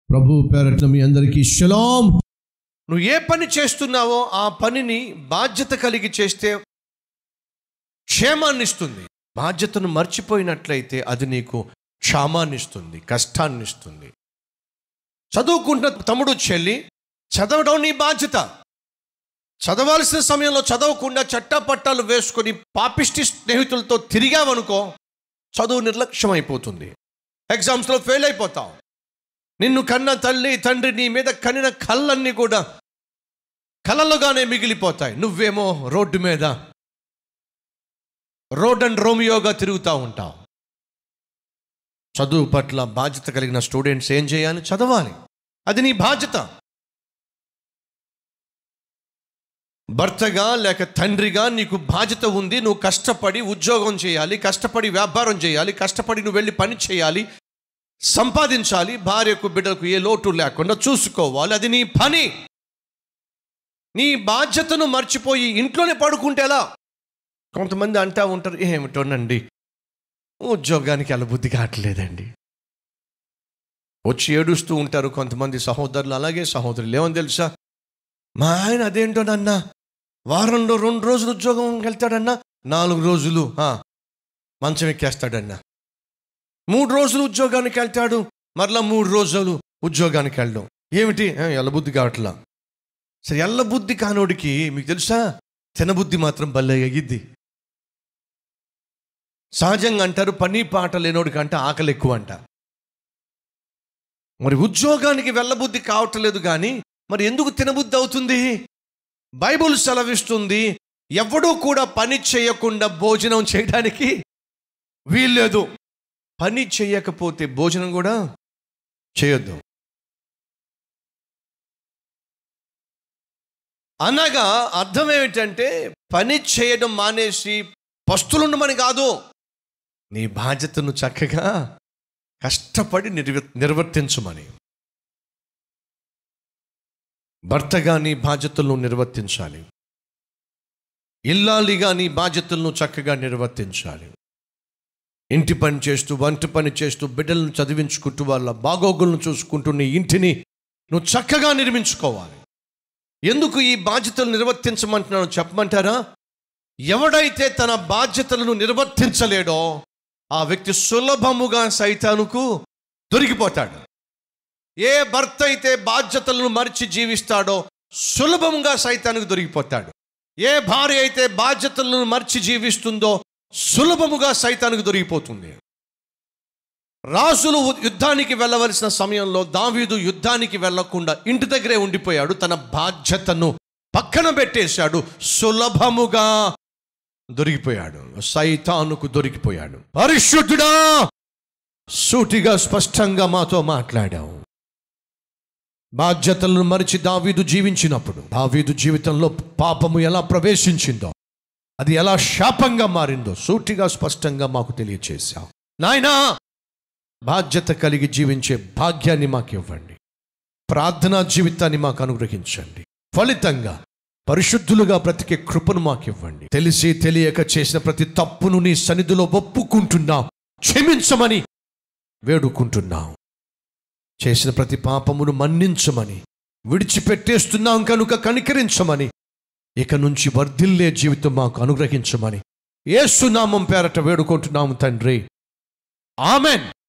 ప్రభు పేరట్ల మీ అందరికీ షలాం నువ్వు ఏ పని చేస్తున్నావో ఆ పనిని బాధ్యత కలిగి చేస్తే క్షేమాన్ని ఇస్తుంది బాధ్యతను మర్చిపోయినట్లయితే అది నీకు క్షామాన్ని ఇస్తుంది కష్టాన్ని ఇస్తుంది చదువుకుంటున్న తమ్ముడు చెల్లి చదవడం నీ బాధ్యత చదవాల్సిన సమయంలో చదవకుండా చట్టపట్టాలు వేసుకొని పాపిష్టి స్నేహితులతో తిరిగావనుకో చదువు నిర్లక్ష్యం అయిపోతుంది ఎగ్జామ్స్లో ఫెయిల్ అయిపోతావు నిన్ను కన్న తల్లి తండ్రి నీ మీద కనిన కళ్ళన్నీ కూడా కలలుగానే మిగిలిపోతాయి నువ్వేమో రోడ్డు మీద రోడ్ అండ్ రోమియోగా తిరుగుతూ ఉంటావు చదువు పట్ల బాధ్యత కలిగిన స్టూడెంట్స్ ఏం చేయాలి చదవాలి అది నీ బాధ్యత భర్తగా లేక తండ్రిగా నీకు బాధ్యత ఉంది నువ్వు కష్టపడి ఉద్యోగం చేయాలి కష్టపడి వ్యాపారం చేయాలి కష్టపడి నువ్వు వెళ్ళి పని చేయాలి సంపాదించాలి భార్యకు బిడ్డలకు ఏ లోటు లేకుండా చూసుకోవాలి అది నీ పని నీ బాధ్యతను మర్చిపోయి ఇంట్లోనే పడుకుంటే ఎలా కొంతమంది అంటా ఉంటారు ఏమిటోనండి ఉద్యోగానికి అలా బుద్ధి కావట్లేదండి వచ్చి ఏడుస్తూ ఉంటారు కొంతమంది సహోదరులు అలాగే సహోదరులు ఏమని తెలుసా మా ఆయన అదేంటోనన్నా వారంలో రెండు రోజులు ఉద్యోగం వెళ్తాడన్నా నాలుగు రోజులు ఆ, మంచం ఎక్కేస్తాడన్నా మూడు రోజులు ఉద్యోగానికి వెళ్తాడు మరలా మూడు రోజులు ఉద్యోగానికి వెళ్ళడం ఏమిటి ఆ, ఎల్లబుద్ధి కావట్లా సరే ఎల్లబుద్ధి కానోడికి మీకు తెలుసా తినబుద్ధి మాత్రం భలే ఎగిద్ది సహజంగా అంటారు పని పాట లేనోడికి అంటే ఆకలి ఎక్కువ అంట మరి ఉద్యోగానికి వెళ్ళబుద్ధి కావట్లేదు కానీ మరి ఎందుకు తినబుద్ధి అవుతుంది బైబుల్ సెలవిస్తుంది ఎవడూ కూడా పని చేయకుండా భోజనం చేయడానికి వీల్లేదు పని చేయకపోతే భోజనం కూడా చేయొద్దు అనగా అర్థం ఏమిటంటే పని చేయడం మానేసి పస్తులుండమని కాదు నీ బాధ్యతను చక్కగా కష్టపడి నిర్వ నిర్వర్తించమని భర్తగా నీ బాధ్యతలను నిర్వర్తించాలి ఇల్లాలిగా నీ బాధ్యతలను చక్కగా నిర్వర్తించాలి ఇంటి పని చేస్తూ వంట పని చేస్తూ బిడ్డలను చదివించుకుంటూ వాళ్ళ బాగోగులను చూసుకుంటూ నీ ఇంటిని నువ్వు చక్కగా నిర్మించుకోవాలి ఎందుకు ఈ బాధ్యతలు నిర్వర్తించమంటున్నాను చెప్పమంటారా ఎవడైతే తన బాధ్యతలను నిర్వర్తించలేడో ఆ వ్యక్తి సులభముగా సైతానుకు దొరికిపోతాడు ఏ భర్త అయితే బాధ్యతలను మరిచి జీవిస్తాడో సులభంగా సైతానికి దొరికిపోతాడు ఏ భార్య అయితే బాధ్యతలను మర్చి జీవిస్తుందో సులభముగా సైతానికి దొరికిపోతుంది రాజులు యుద్ధానికి వెళ్ళవలసిన సమయంలో దావీదు యుద్ధానికి వెళ్లకుండా ఇంటి దగ్గరే ఉండిపోయాడు తన బాధ్యతను పక్కన పెట్టేశాడు సులభముగా దొరికిపోయాడు సైతానుకు దొరికిపోయాడు పరిశుద్ధుడా సూటిగా స్పష్టంగా మాతో మాట్లాడావు బాధ్యతలను మరిచి దావీదు జీవించినప్పుడు దావీదు జీవితంలో పాపము ఎలా ప్రవేశించిందో అది ఎలా శాపంగా మారిందో సూటిగా స్పష్టంగా మాకు తెలియచేశావు నాయనా బాధ్యత కలిగి జీవించే భాగ్యాన్ని మాకు ఇవ్వండి ప్రార్థనా జీవితాన్ని మాకు అనుగ్రహించండి ఫలితంగా పరిశుద్ధులుగా బ్రతికే కృపను మాకు ఇవ్వండి తెలిసి తెలియక చేసిన ప్రతి తప్పును నీ సన్నిధిలో ఒప్పుకుంటున్నాం క్షమించమని వేడుకుంటున్నాం చేసిన ప్రతి పాపమును మన్నించమని విడిచిపెట్టేస్తున్నాం కనుక కనికరించమని ఇక నుంచి వర్ధిల్లే జీవితం మాకు అనుగ్రహించమని ఏసునామం పేరట వేడుకుంటున్నాము తండ్రి ఆమెన్